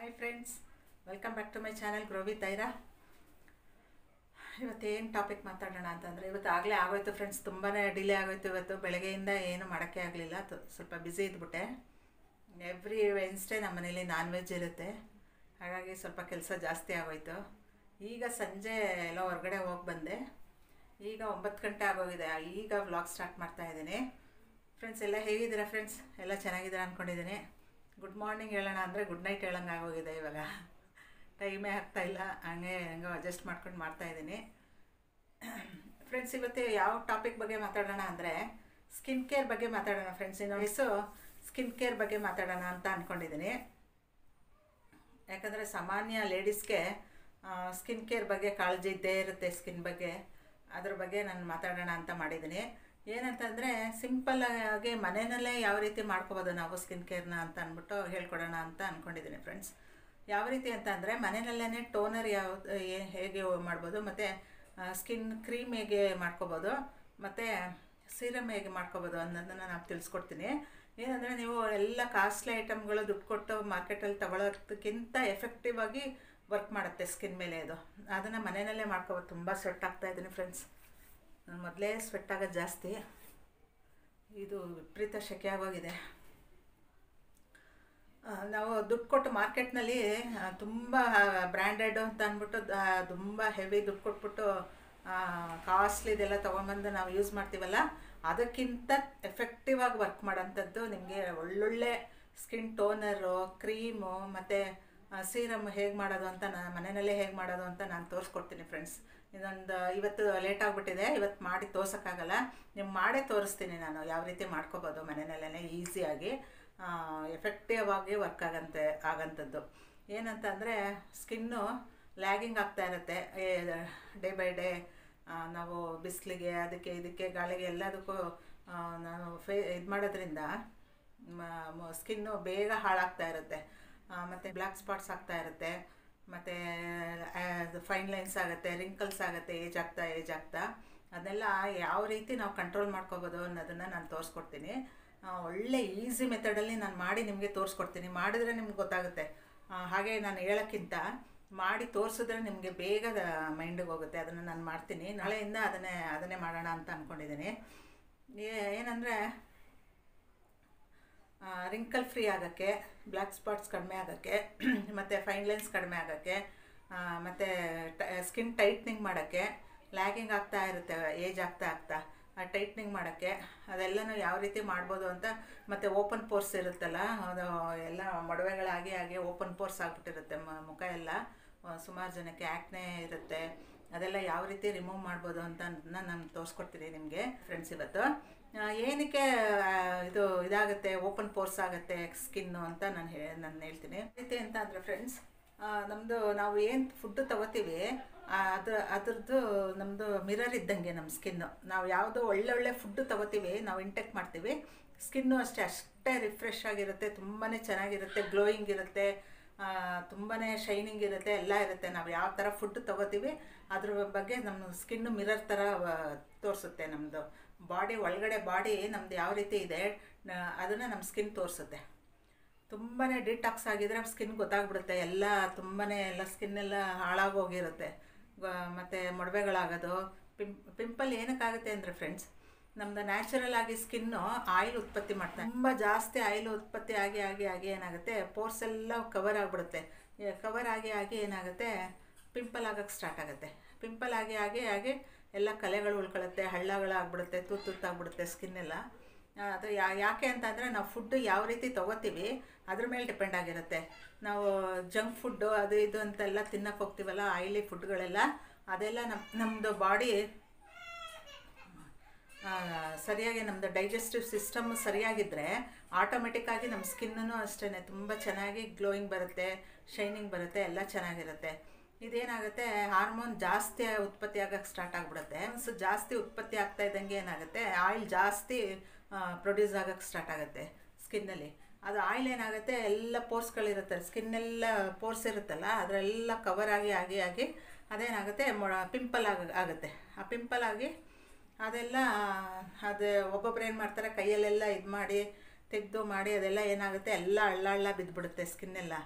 Hi friends welcome back to my channel groovy ತೈರಾ ಇವತ್ತು ಏನು ಟಾಪಿಕ್ ಮಾತಾಡೋಣ ಅಂತಂದರೆ ಇವತ್ತು ಆಗಲೇ ಆಗೋಯ್ತು ಫ್ರೆಂಡ್ಸ್ ತುಂಬಾ ಡಿಲೇ ಆಗೋಯ್ತು ಇವತ್ತು ಬೆಳಗ್ಗೆಯಿಂದ ಏನು ಮಾಡೋಕ್ಕೆ ಆಗಲಿಲ್ಲ ಸ್ವಲ್ಪ ಬ್ಯುಸಿ ಇದ್ಬಿಟ್ಟೆ ಎವ್ರಿ ವೆನ್ಸ್ಡೇ ನಮ್ಮ ಮನೇಲಿ ನಾನ್ ವೆಜ್ ಇರುತ್ತೆ ಹಾಗಾಗಿ ಸ್ವಲ್ಪ ಕೆಲಸ ಜಾಸ್ತಿ ಆಗೋಯ್ತು ಈಗ ಸಂಜೆ ಎಲ್ಲ ಹೊರಗಡೆ ಹೋಗಿ ಬಂದೆ ಈಗ ಒಂಬತ್ತು ಗಂಟೆ ಆಗೋಗಿದೆ ಈಗ ವ್ಲಾಗ್ ಸ್ಟಾರ್ಟ್ ಮಾಡ್ತಾ ಇದ್ದೀನಿ ಫ್ರೆಂಡ್ಸ್ ಎಲ್ಲ ಹೇಗಿದ್ದೀರಾ ಫ್ರೆಂಡ್ಸ್ ಎಲ್ಲ ಚೆನ್ನಾಗಿದ್ದೀರಾ ಅಂದ್ಕೊಂಡಿದ್ದೀನಿ ಗುಡ್ ಮಾರ್ನಿಂಗ್ ಹೇಳೋಣ ಅಂದರೆ ಗುಡ್ ನೈಟ್ ಹೇಳಂಗೆ ಆಗೋಗಿದೆ ಇವಾಗ ಟೈಮೇ ಆಗ್ತಾ ಇಲ್ಲ ಹಂಗೆ ಹೆಂಗೋ ಅಡ್ಜಸ್ಟ್ ಮಾಡ್ಕೊಂಡು ಮಾಡ್ತಾಯಿದ್ದೀನಿ ಫ್ರೆಂಡ್ಸ್ ಇವತ್ತು ಯಾವ ಟಾಪಿಕ್ ಬಗ್ಗೆ ಮಾತಾಡೋಣ ಅಂದರೆ ಸ್ಕಿನ್ ಕೇರ್ ಬಗ್ಗೆ ಮಾತಾಡೋಣ ಫ್ರೆಂಡ್ಸ್ ಇನ್ನು ವಯಸ್ಸು ಸ್ಕಿನ್ ಕೇರ್ ಬಗ್ಗೆ ಮಾತಾಡೋಣ ಅಂತ ಅಂದ್ಕೊಂಡಿದ್ದೀನಿ ಯಾಕಂದರೆ ಸಾಮಾನ್ಯ ಲೇಡೀಸ್ಗೆ ಸ್ಕಿನ್ ಕೇರ್ ಬಗ್ಗೆ ಕಾಳಜಿ ಇದ್ದೇ ಇರುತ್ತೆ ಸ್ಕಿನ್ ಬಗ್ಗೆ ಅದ್ರ ಬಗ್ಗೆ ನಾನು ಮಾತಾಡೋಣ ಅಂತ ಮಾಡಿದ್ದೀನಿ ಏನಂತಂದರೆ ಸಿಂಪಲ್ ಆಗಿ ಮನೆಯಲ್ಲೇ ಯಾವ ರೀತಿ ಮಾಡ್ಕೋಬೋದು ನಾವು ಸ್ಕಿನ್ ಕೇರ್ನ ಅಂತ ಅಂದ್ಬಿಟ್ಟು ಹೇಳ್ಕೊಡೋಣ ಅಂತ ಅಂದ್ಕೊಂಡಿದ್ದೀನಿ ಫ್ರೆಂಡ್ಸ್ ಯಾವ ರೀತಿ ಅಂತ ಅಂದರೆ ಮನೆಯಲ್ಲೇ ಟೋನರ್ ಯಾವ ಏ- ಹೇಗೆ ಮಾಡ್ಬೋದು ಮತ್ತು ಸ್ಕಿನ್ ಕ್ರೀಮ್ ಹೇಗೆ ಮಾಡ್ಕೋಬೋದು ಮತ್ತು ಸೀರಮ್ ಹೇಗೆ ಮಾಡ್ಕೋಬೋದು ಅನ್ನೋದನ್ನು ನಾನು ತಿಳಿಸ್ಕೊಡ್ತೀನಿ ಏನಂದರೆ ನೀವು ಎಲ್ಲ ಕಾಸ್ಟ್ಲಿ ಐಟಮ್ಗಳು ದುಡ್ಡು ಕೊಟ್ಟು ಮಾರ್ಕೆಟಲ್ಲಿ ತಗೊಳ್ಳೋದಕ್ಕಿಂತ ಎಫೆಕ್ಟಿವ್ ಆಗಿ ವರ್ಕ್ ಮಾಡುತ್ತೆ ಸ್ಕಿನ್ ಮೇಲೆ ಅದು ಅದನ್ನು ಮನೆಯಲ್ಲೇ ಮಾಡ್ಕೋಬೋದು ತುಂಬ ಸ್ವೆಟ್ ಆಗ್ತಾ ಇದ್ದೀನಿ ಫ್ರೆಂಡ್ಸ್ ನಾನು ಮೊದಲೇ ಸ್ವೆಟ್ ಆಗೋದು ಜಾಸ್ತಿ ಇದು ವಿಪರೀತ ಶೆಕೆ ಆಗೋಗಿದೆ ಆ, ನಾವು ದುಡ್ಡು ಕೊಟ್ಟು ಮಾರ್ಕೆಟ್ನಲ್ಲಿ ತುಂಬ ಬ್ರ್ಯಾಂಡೆಡ್ ಅಂತ ಅಂದ್ಬಿಟ್ಟು ದ- ತುಂಬ ಹೆವಿ ದುಡ್ಡು ಕೊಟ್ಬಿಟ್ಟು ಕಾಸ್ಟ್ಲಿದೆಲ್ಲ ತೊಗೊಂಬಂದು ನಾವು ಯೂಸ್ ಮಾಡ್ತೀವಲ್ಲ ಅದಕ್ಕಿಂತ ಎಫೆಕ್ಟಿವ್ ಆಗಿ ವರ್ಕ್ ಮಾಡೋಂಥದ್ದು ನಿಮಗೆ ಒಳ್ಳೊಳ್ಳೆ ಸ್ಕಿನ್ ಟೋನರು ಕ್ರೀಮು ಮತ್ತು ಸೀರಮ್ ಹೇಗೆ ಮಾಡೋದು ಅಂತ ನಾನು ಮನೆಯಲ್ಲೇ ಹೇಗೆ ಮಾಡೋದು ಅಂತ ನಾನು ತೋರಿಸ್ಕೊಡ್ತೀನಿ ಫ್ರೆಂಡ್ಸ್ ಇದೊಂದು ಇವತ್ತು ಲೇಟ್ ಆಗಿಬಿಟ್ಟಿದೆ ಇವತ್ತು ಮಾಡಿ ತೋರ್ಸೋಕ್ಕಾಗಲ್ಲ ನೀವು ಮಾಡೇ ತೋರಿಸ್ತೀನಿ ನಾನು ಯಾವ ರೀತಿ ಮಾಡ್ಕೋಬೋದು ಮನೆಯಲ್ಲೇ ಈಸಿಯಾಗಿ ಎಫೆಕ್ಟಿವ್ ಆಗಿ ವರ್ಕ್ ಆಗಂತೆ ಆಗಂಥದ್ದು ಏನಂತ ಅಂದರೆ ಸ್ಕಿನ್ನು ಲ್ಯಾಗಿಂಗ್ ಆಗ್ತಾ ಇರುತ್ತೆ ಡೇ ಬೈ ಡೇ ನಾವು ಬಿಸಿಲಿಗೆ ಅದಕ್ಕೆ ಇದಕ್ಕೆ ಗಾಳಿಗೆ ಎಲ್ಲದಕ್ಕೂ ಆ, ನಾನು ಫೇ ಇದು ಮಾಡೋದ್ರಿಂದ ಸ್ಕಿನ್ನು ಬೇಗ ಹಾಳಾಗ್ತಾ ಇರುತ್ತೆ ಮತ್ತು ಬ್ಲ್ಯಾಕ್ ಸ್ಪಾಟ್ಸ್ ಆಗ್ತಾ ಇರುತ್ತೆ ಮತ್ತು ಫೈನ್ ಲೈನ್ಸ್ ಆಗುತ್ತೆ ರಿಂಕಲ್ಸ್ ಆಗುತ್ತೆ ಏಜ್ ಆಗ್ತಾ ಏಜ್ ಆಗ್ತಾ ಅದನ್ನೆಲ್ಲ ಯಾವ ರೀತಿ ನಾವು ಕಂಟ್ರೋಲ್ ಮಾಡ್ಕೋಬೋದು ಅನ್ನೋದನ್ನು ನಾನು ತೋರಿಸ್ಕೊಡ್ತೀನಿ ಆ, ಒಳ್ಳೆ ಈಸಿ ಮೆಥಡಲ್ಲಿ ನಾನು ಮಾಡಿ ನಿಮಗೆ ತೋರಿಸ್ಕೊಡ್ತೀನಿ ಮಾಡಿದ್ರೆ ನಿಮ್ಗೆ ಗೊತ್ತಾಗುತ್ತೆ ಆ, ಹಾಗೆ ನಾನು ಹೇಳೋಕ್ಕಿಂತ ಮಾಡಿ ತೋರಿಸಿದ್ರೆ ನಿಮಗೆ ಬೇಗ ಮೈಂಡಿಗೆ ಹೋಗುತ್ತೆ ಅದನ್ನು ನಾನು ಮಾಡ್ತೀನಿ ನಾಳೆಯಿಂದ ಅದನ್ನೇ ಅದನ್ನೇ ಮಾಡೋಣ ಅಂತ ಅಂದ್ಕೊಂಡಿದ್ದೀನಿ ಏನಂದರೆ ರಿಂಕಲ್ ಫ್ರೀ ಆಗೋಕ್ಕೆ ಬ್ಲ್ಯಾಕ್ ಸ್ಪಾಟ್ಸ್ ಕಡಿಮೆ ಆಗೋಕ್ಕೆ ಮತ್ತು ಫೈನ್ ಲೈನ್ಸ್ ಕಡಿಮೆ ಆಗೋಕ್ಕೆ ಮತ್ತು ಸ್ಕಿನ್ ಟೈಟ್ನಿಂಗ್ ಮಾಡೋಕ್ಕೆ ಲ್ಯಾಗಿಂಗ್ ಆಗ್ತಾ ಇರುತ್ತೆ ಏಜ್ ಆಗ್ತಾ ಆಗ್ತಾ ಆ ಟೈಟ್ನಿಂಗ್ ಮಾಡೋಕ್ಕೆ ಅದೆಲ್ಲನೂ ಯಾವ ರೀತಿ ಮಾಡ್ಬೋದು ಅಂತ ಮತ್ತು ಓಪನ್ ಪೋರ್ಸ್ ಇರುತ್ತಲ್ಲ ಅದು ಎಲ್ಲ ಮೊಡವೆಗಳಾಗಿ ಆಗಿ ಓಪನ್ ಪೋರ್ಸ್ ಆಗಿಬಿಟ್ಟಿರುತ್ತೆ ಮ- ಮುಖ ಎಲ್ಲ ಸುಮಾರು ಜನಕ್ಕೆ ಆ್ಯಕ್ನೆ ಇರುತ್ತೆ ಅದೆಲ್ಲ ಯಾವ ರೀತಿ ರಿಮೂವ್ ಮಾಡ್ಬೋದು ಅಂತ ನಾನು ತೋರಿಸ್ಕೊಡ್ತೀನಿ ನಿಮಗೆ ಫ್ರೆಂಡ್ಸ್ ಇವತ್ತು ಆ, ಏನಕ್ಕೆ ಆ, ಇದು ಇದಾಗುತ್ತೆ ಓಪನ್ ಪೋರ್ಸ್ ಆಗುತ್ತೆ ಸ್ಕಿನ್ನು ಅಂತ ನಾನು ಹೇ ನಾನು ಹೇಳ್ತೀನಿ ರೀತಿ ಅಂತ ಅಂದರೆ ಫ್ರೆಂಡ್ಸ್ ನಮ್ಮದು ನಾವು ಏನು ಫುಡ್ಡು ತಗೋತೀವಿ ಆ, ಅದು ಅದ್ರದ್ದು ನಮ್ಮದು ಮಿರರ್ ಇದ್ದಂಗೆ ನಮ್ಮ ಸ್ಕಿನ್ನು ನಾವು ಯಾವುದೋ ಒಳ್ಳೊಳ್ಳೆ ಫುಡ್ಡು ತಗೋತೀವಿ ನಾವು ಇಂಟೆಕ್ ಮಾಡ್ತೀವಿ ಸ್ಕಿನ್ನು ಅಷ್ಟೇ ಅಷ್ಟೇ ರಿಫ್ರೆಶ್ ಆಗಿರುತ್ತೆ ತುಂಬಾ ಚೆನ್ನಾಗಿರುತ್ತೆ ಗ್ಲೋಯಿಂಗ್ ಇರುತ್ತೆ ತುಂಬಾ ಶೈನಿಂಗ್ ಇರುತ್ತೆ ಎಲ್ಲ ಇರುತ್ತೆ ನಾವು ಯಾವ ಥರ ಫುಡ್ ತಗೋತೀವಿ ಅದ್ರ ಬಗ್ಗೆ ನಮ್ಮ ಸ್ಕಿನ್ನು ಮಿರರ್ ಥರ ತೋರಿಸುತ್ತೆ ನಮ್ಮದು ಬಾಡಿ ಒಳಗಡೆ ಬಾಡಿ ನಮ್ಮದು ಯಾವ ರೀತಿ ಇದೆ ಅದನ್ನು ನಮ್ಮ ಸ್ಕಿನ್ ತೋರಿಸುತ್ತೆ ತುಂಬಾ ಡಿಟಾಕ್ಸ್ ಆಗಿದ್ರೆ ಸ್ಕಿನ್ ಗೊತ್ತಾಗ್ಬಿಡುತ್ತೆ ಎಲ್ಲ ತುಂಬಾ ಎಲ್ಲ ಸ್ಕಿನ್ ಎಲ್ಲ ಹಾಳಾಗೋಗಿರುತ್ತೆ ಮತ್ತು ಮೊಡವೆಗಳಾಗೋದು ಪಿಂ ಪಿಂಪಲ್ ಏನಕ್ಕಾಗುತ್ತೆ ಅಂದರೆ ಫ್ರೆಂಡ್ಸ್ ನಮ್ದು ನ್ಯಾಚುರಲ್ ಆಗಿ ಸ್ಕಿನ್ನು ಆಯಿಲ್ ಉತ್ಪತ್ತಿ ಮಾಡ್ತಾರೆ ತುಂಬ ಜಾಸ್ತಿ ಆಯಿಲ್ ಉತ್ಪತ್ತಿ ಆಗಿ ಆಗಿ ಆಗಿ ಏನಾಗುತ್ತೆ ಪೋರ್ಸ್ ಎಲ್ಲ ಕವರ್ ಆಗಿಬಿಡುತ್ತೆ ಕವರ್ ಆಗಿ ಆಗಿ ಏನಾಗುತ್ತೆ ಪಿಂಪಲ್ ಆಗೋಕ್ಕೆ ಸ್ಟಾರ್ಟ್ ಆಗುತ್ತೆ ಪಿಂಪಲ್ ಆಗಿ ಆಗಿ ಆಗಿ ಎಲ್ಲ ಕಲೆಗಳು ಉಳ್ಕೊಳ್ಳುತ್ತೆ ಹಳ್ಳಗಳಾಗ್ಬಿಡುತ್ತೆ ತೂತು ತೂತಾಗ್ಬಿಡುತ್ತೆ ಸ್ಕಿನ್ನೆಲ್ಲ ಅದು ಯಾ ಯಾಕೆ ಅಂತಂದರೆ ನಾವು ಫುಡ್ಡು ಯಾವ ರೀತಿ ತೊಗೋತೀವಿ ಅದ್ರ ಮೇಲೆ ಡಿಪೆಂಡ್ ಆಗಿರುತ್ತೆ ನಾವು ಜಂಕ್ ಫುಡ್ಡು ಅದು ಇದು ಅಂತೆಲ್ಲ ತಿನ್ನಕ್ಕೆ ಹೋಗ್ತೀವಲ್ಲ ಆಯಿಲಿ ಫುಡ್ಗಳೆಲ್ಲ ಅದೆಲ್ಲ ನಮ್ಮ ನಮ್ಮದು ಬಾಡಿ ಆ, ಸರಿಯಾಗಿ ನಮ್ಮದು ಡೈಜೆಸ್ಟಿವ್ ಸಿಸ್ಟಮ್ ಸರಿಯಾಗಿದ್ದರೆ ಆಟೋಮೆಟಿಕ್ಕಾಗಿ ನಮ್ಮ ಸ್ಕಿನ್ನೂ ಅಷ್ಟೇ ತುಂಬ ಚೆನ್ನಾಗಿ ಗ್ಲೋಯಿಂಗ್ ಬರುತ್ತೆ ಶೈನಿಂಗ್ ಬರುತ್ತೆ ಎಲ್ಲ ಚೆನ್ನಾಗಿರುತ್ತೆ ಇದೇನಾಗುತ್ತೆ ಹಾರ್ಮೋನ್ ಜಾಸ್ತಿ ಉತ್ಪತ್ತಿ ಆಗೋಕ್ಕೆ ಸ್ಟಾರ್ಟ್ ಆಗಿಬಿಡುತ್ತೆ ಸೊ ಜಾಸ್ತಿ ಉತ್ಪತ್ತಿ ಆಗ್ತಾ ಇದ್ದಂಗೆ ಏನಾಗುತ್ತೆ ಆಯಿಲ್ ಜಾಸ್ತಿ ಪ್ರೊಡ್ಯೂಸ್ ಆಗೋಕ್ಕೆ ಸ್ಟಾರ್ಟ್ ಆಗುತ್ತೆ ಸ್ಕಿನ್ನಲ್ಲಿ ಅದು ಆಯಿಲ್ ಏನಾಗುತ್ತೆ ಎಲ್ಲ ಪೋರ್ಸ್ಗಳಿರುತ್ತೆ ಸ್ಕಿನ್ನೆಲ್ಲ ಪೋರ್ಸ್ ಇರುತ್ತಲ್ಲ ಅದರೆಲ್ಲ ಕವರ್ ಆಗಿ ಆಗಿ ಆಗಿ ಅದೇನಾಗುತ್ತೆ ಮೊಳ ಪಿಂಪಲ್ ಆಗ ಆಗುತ್ತೆ ಆ ಪಿಂಪಲ್ ಆಗಿ ಅದೆಲ್ಲ ಅದು ಒಬ್ಬೊಬ್ರು ಏನು ಮಾಡ್ತಾರೆ ಕೈಯಲ್ಲೆಲ್ಲ ಇದು ಮಾಡಿ ತೆಗೆದು ಮಾಡಿ ಅದೆಲ್ಲ ಏನಾಗುತ್ತೆ ಎಲ್ಲ ಹಳ್ಳ ಹಳ್ಳ ಬಿದ್ದುಬಿಡುತ್ತೆ ಸ್ಕಿನ್ನೆಲ್ಲ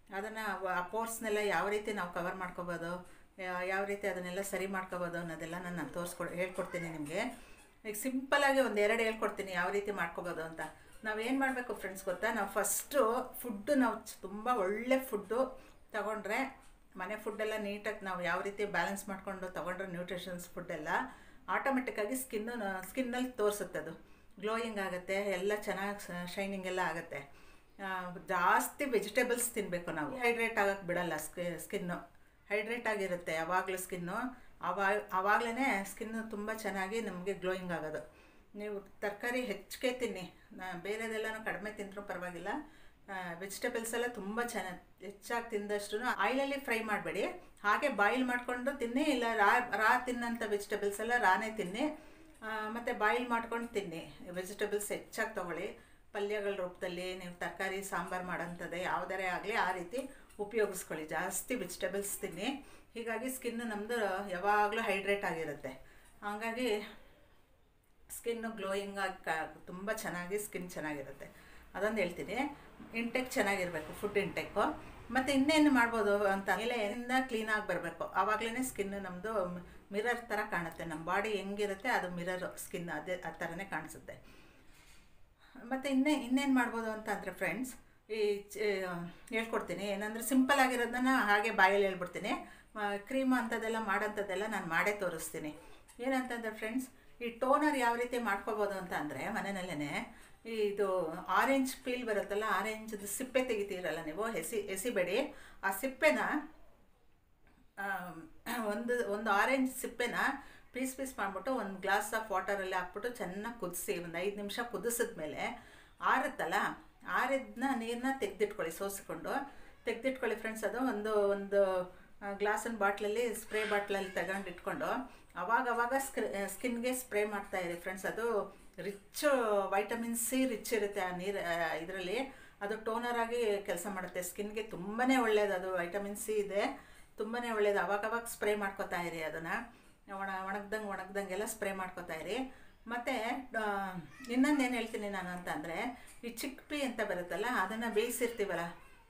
ಅದನ್ನು ಆ ಪೋರ್ಸ್ನೆಲ್ಲ ಯಾವ ರೀತಿ ನಾವು ಕವರ್ ಮಾಡ್ಕೋಬೋದು ಯಾ- ಯಾವ ರೀತಿ ಅದನ್ನೆಲ್ಲ ಸರಿ ಮಾಡ್ಕೋಬೋದು ಅನ್ನೋದೆಲ್ಲ ನಾನು ನಾನು ತೋರಿಸ್ಕೊಡ್ ಹೇಳ್ಕೊಡ್ತೀನಿ ನಿಮಗೆ ಈಗ ಸಿಂಪಲಾಗಿ ಒಂದು ಎರಡು ಹೇಳ್ಕೊಡ್ತೀನಿ ಯಾವ ರೀತಿ ಮಾಡ್ಕೋಬೋದು ಅಂತ ನಾವೇನು ಮಾಡಬೇಕು ಫ್ರೆಂಡ್ಸ್ ಗೊತ್ತಾ ನಾವು ಫಸ್ಟು ಫುಡ್ಡು ನಾವು ತುಂಬ ಒಳ್ಳೆ ಫುಡ್ಡು ತಗೊಂಡ್ರೆ ಮನೆ ಫುಡ್ಡೆಲ್ಲ ನೀಟಾಗಿ ನಾವು ಯಾವ ರೀತಿ ಬ್ಯಾಲೆನ್ಸ್ ಮಾಡಿಕೊಂಡು ತೊಗೊಂಡ್ರೆ ನ್ಯೂಟ್ರಿಷನ್ಸ್ ಫುಡ್ಡೆಲ್ಲ ಆಟೋಮೆಟಿಕ್ಕಾಗಿ ಸ್ಕಿನ್ನು ಸ್ಕಿನ್ನಲ್ಲಿ ತೋರಿಸುತ್ತೆ ಅದು ಗ್ಲೋಯಿಂಗ್ ಆಗುತ್ತೆ ಎಲ್ಲ ಚೆನ್ನಾಗಿ ಶೈನಿಂಗ್ ಎಲ್ಲ ಆಗುತ್ತೆ ಆ, ಜಾಸ್ತಿ ವೆಜಿಟೇಬಲ್ಸ್ ತಿನ್ನಬೇಕು ನಾವು ಹೈಡ್ರೇಟ್ ಆಗಕ್ಕೆ ಬಿಡಲ್ಲ ಸ್ಕಿ ಸ್ಕಿನ್ನು ಹೈಡ್ರೇಟ್ ಆಗಿರುತ್ತೆ ಯಾವಾಗಲೂ ಸ್ಕಿನ್ನು ಅವಾಗ ಆವಾಗಲೇ ಸ್ಕಿನ್ನು ತುಂಬ ಚೆನ್ನಾಗಿ ನಮಗೆ ಗ್ಲೋಯಿಂಗ್ ಆಗೋದು ನೀವು ತರಕಾರಿ ಹೆಚ್ಚಿಗೆ ತಿನ್ನಿ ನಾ ಬೇರೆದೆಲ್ಲನೂ ಕಡಿಮೆ ತಿಂದರೂ ಪರವಾಗಿಲ್ಲ ವೆಜಿಟೇಬಲ್ಸ್ ಎಲ್ಲ ತುಂಬ ಚೆನ್ನಾಗಿ ಹೆಚ್ಚಾಗಿ ತಿಂದಷ್ಟು ಆಯಿಲಲ್ಲಿ ಫ್ರೈ ಮಾಡಬೇಡಿ ಹಾಗೆ ಬಾಯ್ಲ್ ಮಾಡಿಕೊಂಡು ತಿನ್ನಿ ಇಲ್ಲ ರಾ ರಾ ತಿನ್ನಂಥ ವೆಜಿಟೇಬಲ್ಸ್ ಎಲ್ಲ ರಾನೇ ತಿನ್ನಿ ಮತ್ತು ಬಾಯ್ಲ್ ಮಾಡ್ಕೊಂಡು ತಿನ್ನಿ ವೆಜಿಟೇಬಲ್ಸ್ ಹೆಚ್ಚಾಗಿ ತೊಗೊಳ್ಳಿ ಪಲ್ಯಗಳ ರೂಪದಲ್ಲಿ ನೀವು ತರಕಾರಿ ಸಾಂಬಾರು ಮಾಡೋಂಥದ್ದೇ ಯಾವುದರೇ ಆಗಲಿ ಆ ರೀತಿ ಉಪಯೋಗಿಸ್ಕೊಳ್ಳಿ ಜಾಸ್ತಿ ವೆಜಿಟೇಬಲ್ಸ್ ತಿನ್ನಿ ಹೀಗಾಗಿ ಸ್ಕಿನ್ನು ನಮ್ಮದು ಯಾವಾಗಲೂ ಹೈಡ್ರೇಟ್ ಆಗಿರುತ್ತೆ ಹಾಗಾಗಿ ಸ್ಕಿನ್ನು ಗ್ಲೋಯಿಂಗ್ ಆಗಿ ಕ ತುಂಬ ಚೆನ್ನಾಗಿ ಸ್ಕಿನ್ ಚೆನ್ನಾಗಿರುತ್ತೆ ಅದೊಂದು ಹೇಳ್ತೀನಿ ಇಂಟೆಕ್ ಚೆನ್ನಾಗಿರಬೇಕು ಫುಡ್ ಇಂಟೆಕ್ಕು ಮತ್ತು ಇನ್ನೇನು ಮಾಡ್ಬೋದು ಅಂತ ಎಲೆಯಿಂದ ಕ್ಲೀನಾಗಿ ಬರಬೇಕು ಆವಾಗಲೇ ಸ್ಕಿನ್ ನಮ್ಮದು ಮಿರರ್ ಥರ ಕಾಣುತ್ತೆ ನಮ್ಮ ಬಾಡಿ ಹೆಂಗಿರುತ್ತೆ ಅದು ಮಿರರ್ ಸ್ಕಿನ್ ಅದೇ ಆ ಥರನೇ ಕಾಣಿಸುತ್ತೆ ಮತ್ತು ಇನ್ನೇ ಇನ್ನೇನು ಮಾಡ್ಬೋದು ಅಂತ ಅಂದರೆ ಫ್ರೆಂಡ್ಸ್ ಈ ಚ ಹೇಳ್ಕೊಡ್ತೀನಿ ಏನಂದರೆ ಸಿಂಪಲ್ ಆಗಿರೋದನ್ನ ಹಾಗೆ ಬಾಯಲ್ಲಿ ಹೇಳ್ಬಿಡ್ತೀನಿ ಕ್ರೀಮ್ ಅಂಥದ್ದೆಲ್ಲ ಮಾಡೋಂಥದ್ದೆಲ್ಲ ನಾನು ಮಾಡೇ ತೋರಿಸ್ತೀನಿ ಏನಂತಂದರೆ ಫ್ರೆಂಡ್ಸ್ ಈ ಟೋನರ್ ಯಾವ ರೀತಿ ಮಾಡ್ಕೋಬೋದು ಅಂತ ಅಂದರೆ ಮನೆಯಲ್ಲೇ ಇದು ಆರೆಂಜ್ ಪೀಲ್ ಬರುತ್ತಲ್ಲ ಆರೆಂಜ್ದು ಸಿಪ್ಪೆ ತೆಗಿತೀರಲ್ಲ ನೀವು ಎಸಿ ಎಸಿಬೇಡಿ ಆ ಸಿಪ್ಪೆನ ಆಮ್, ಒಂದು ಒಂದು ಆರೆಂಜ್ ಸಿಪ್ಪೆನ ಪೀಸ್ ಪೀಸ್ ಮಾಡಿಬಿಟ್ಟು ಒಂದು ಗ್ಲಾಸ್ ಆಫ್ ವಾಟರಲ್ಲಿ ಹಾಕ್ಬಿಟ್ಟು ಚೆನ್ನಾಗಿ ಕುದಿಸಿ ಒಂದು ಐದು ನಿಮಿಷ ಕುದಿಸಿದ್ಮೇಲೆ ಆರುತ್ತಲ್ಲ ಆರಿದ್ನ ನೀರನ್ನ ತೆಗೆದಿಟ್ಕೊಳ್ಳಿ ಸೋಸಿಕೊಂಡು ತೆಗೆದಿಟ್ಕೊಳ್ಳಿ ಫ್ರೆಂಡ್ಸ್ ಅದು ಒಂದು ಒಂದು ಗ್ಲಾಸಿನ ಬಾಟ್ಲಲ್ಲಿ ಸ್ಪ್ರೇ ಬಾಟ್ಲಲ್ಲಿ ತಗೊಂಡು ಇಟ್ಕೊಂಡು ಅವಾಗ ಅವಾಗ ಸ್ಕ್ರಿ ಸ್ಕಿನ್ಗೆ ಸ್ಪ್ರೇ ಮಾಡ್ತಾ ಇರಿ ಫ್ರೆಂಡ್ಸ್ ಅದು ರಿಚ್ ವೈಟಮಿನ್ ಸಿ ರಿಚ್ ಇರುತ್ತೆ ಆ ನೀರು ಇದರಲ್ಲಿ ಅದು ಟೋನರ್ ಆಗಿ ಕೆಲಸ ಮಾಡುತ್ತೆ ಸ್ಕಿನ್ಗೆ ತುಂಬಾ ಒಳ್ಳೆಯದು ಅದು ವೈಟಮಿನ್ ಸಿ ಇದೆ ತುಂಬಾ ಒಳ್ಳೇದು ಅವಾಗ ಅವಾಗ ಸ್ಪ್ರೇ ಮಾಡ್ಕೊತಾ ಇರಿ ಅದನ್ನು ಒಣ ಒಣಗ್ದಂಗೆ ಒಣಗ್ದಂಗೆಲ್ಲ ಸ್ಪ್ರೇ ಮಾಡ್ಕೊತಾ ಇರಿ ಮತ್ತು ಇನ್ನೊಂದು ಏನು ಹೇಳ್ತೀನಿ ನಾನು ಅಂತ ಅಂದರೆ ಈ ಚಿಕ್ಪಿ ಅಂತ ಬರುತ್ತಲ್ಲ ಅದನ್ನು ಬೇಯಿಸಿರ್ತೀವಲ್ಲ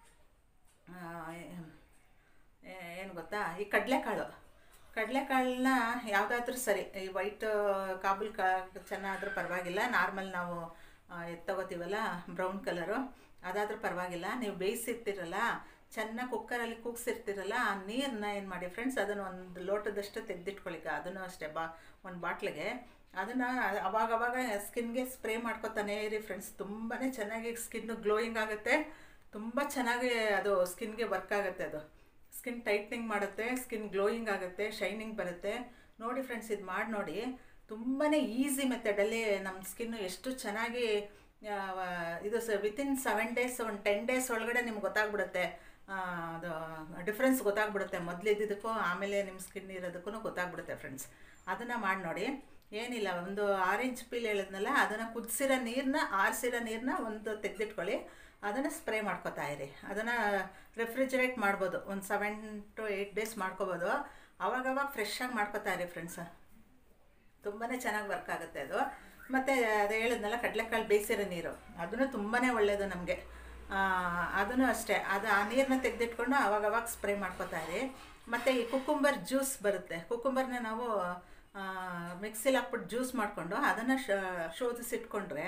ಏನು ಗೊತ್ತಾ ಈ ಕಡಲೆಕಾಳು ಕಡಲೆಕಾಳನ್ನ ಯಾವುದಾದ್ರೂ ಸರಿ ಈ ವೈಟ್ ಕಾಬೂಲ್ ಕಾ ಚೆನ್ನಾದ್ರೂ ಪರವಾಗಿಲ್ಲ ನಾರ್ಮಲ್ ನಾವು ಎತ್ತು ತಗೋತೀವಲ್ಲ ಬ್ರೌನ್ ಕಲರು ಅದಾದ್ರೂ ಪರವಾಗಿಲ್ಲ ನೀವು ಬೇಯಿಸಿರ್ತೀರಲ್ಲ ಚೆನ್ನಾಗಿ ಕುಕ್ಕರಲ್ಲಿ ಕೂಗ್ಸಿರ್ತೀರಲ್ಲ ಆ ನೀರನ್ನ ಏನು ಮಾಡಿ ಫ್ರೆಂಡ್ಸ್ ಅದನ್ನು ಒಂದು ಲೋಟದಷ್ಟು ತೆಗೆದಿಟ್ಕೊಳ್ಳಿ ಅದನ್ನು ಅಷ್ಟೇ ಬಾ ಒಂದು ಬಾಟ್ಲಿಗೆ ಅದನ್ನು ಅವಾಗ ಅವಾಗ ಸ್ಕಿನ್ಗೆ ಸ್ಪ್ರೇ ಮಾಡ್ಕೊತಾನೆ ಇರಿ ಫ್ರೆಂಡ್ಸ್ ತುಂಬಾ ಚೆನ್ನಾಗಿ ಸ್ಕಿನ್ನು ಗ್ಲೋಯಿಂಗ್ ಆಗುತ್ತೆ ತುಂಬ ಚೆನ್ನಾಗಿ ಅದು ಸ್ಕಿನ್ಗೆ ವರ್ಕ್ ಆಗುತ್ತೆ ಅದು ಸ್ಕಿನ್ ಟೈಟ್ನಿಂಗ್ ಮಾಡುತ್ತೆ ಸ್ಕಿನ್ ಗ್ಲೋಯಿಂಗ್ ಆಗುತ್ತೆ ಶೈನಿಂಗ್ ಬರುತ್ತೆ ನೋಡಿ ಫ್ರೆಂಡ್ಸ್ ಇದು ಮಾಡಿ ನೋಡಿ ತುಂಬಾ ಈಸಿ ಮೆಥಡಲ್ಲಿ ನಮ್ಮ ಸ್ಕಿನ್ನು ಎಷ್ಟು ಚೆನ್ನಾಗಿ ಆ, ಇದು ಸ ವಿತಿನ್ ಸೆವೆನ್ ಡೇಸ್ ಒಂದು ಟೆನ್ ಡೇಸ್ ಒಳಗಡೆ ನಿಮ್ಗೆ ಗೊತ್ತಾಗ್ಬಿಡುತ್ತೆ ಆ, ಅದು ಡಿಫ್ರೆನ್ಸ್ ಗೊತ್ತಾಗ್ಬಿಡುತ್ತೆ ಮೊದಲಿದ್ದಕ್ಕೂ ಆಮೇಲೆ ನಿಮ್ಮ ಸ್ಕಿನ್ ಇರೋದಕ್ಕೂ ಗೊತ್ತಾಗ್ಬಿಡುತ್ತೆ ಫ್ರೆಂಡ್ಸ್ ಅದನ್ನು ಮಾಡಿ ನೋಡಿ ಏನಿಲ್ಲ ಒಂದು ಆರೆಂಜ್ ಪೀಲ್ ಹೇಳಿದ್ನಲ್ಲ ಅದನ್ನು ಕುದಿಸಿರೋ ನೀರನ್ನ ಆರಿಸಿರೋ ನೀರನ್ನ ಒಂದು ತೆಗೆದಿಟ್ಕೊಳ್ಳಿ ಅದನ್ನು ಸ್ಪ್ರೇ ಮಾಡ್ಕೊತಾ ಇರಿ ಅದನ್ನು ರೆಫ್ರಿಜರೇಟ್ ಮಾಡ್ಬೋದು ಒಂದು ಸೆವೆನ್ ಟು ಏಯ್ಟ್ ಡೇಸ್ ಮಾಡ್ಕೋಬೋದು ಅವಾಗವಾಗ ಫ್ರೆಶ್ ಆಗಿ ಮಾಡ್ಕೊತಾ ಇರಿ ಫ್ರೆಂಡ್ಸ್ ತುಂಬಾ ಚೆನ್ನಾಗಿ ವರ್ಕ್ ಆಗುತ್ತೆ ಅದು ಮತ್ತು ಅದು ಹೇಳಿದ್ನಲ್ಲ ಕಡಲೆಕಾಳು ಬೇಯಿಸಿರೋ ನೀರು ಅದನ್ನು ತುಂಬಾ ಒಳ್ಳೆಯದು ನಮಗೆ ಅದನ್ನು ಅಷ್ಟೇ ಅದು ಆ ನೀರನ್ನ ತೆಗೆದಿಟ್ಕೊಂಡು ಅವಾಗವಾಗ ಸ್ಪ್ರೇ ಮಾಡ್ಕೊತಾ ಇರಿ ಮತ್ತು ಈ ಕುಕ್ಕುಂಬರ್ ಜ್ಯೂಸ್ ಬರುತ್ತೆ ಕುಕ್ಕುಂಬರ್ನ ನಾವು ಮಿಕ್ಸಿಲಿ ಹಾಕ್ಬಿಟ್ಟು ಜ್ಯೂಸ್ ಮಾಡಿಕೊಂಡು ಅದನ್ನು ಶೋಧಿಸಿಟ್ಕೊಂಡ್ರೆ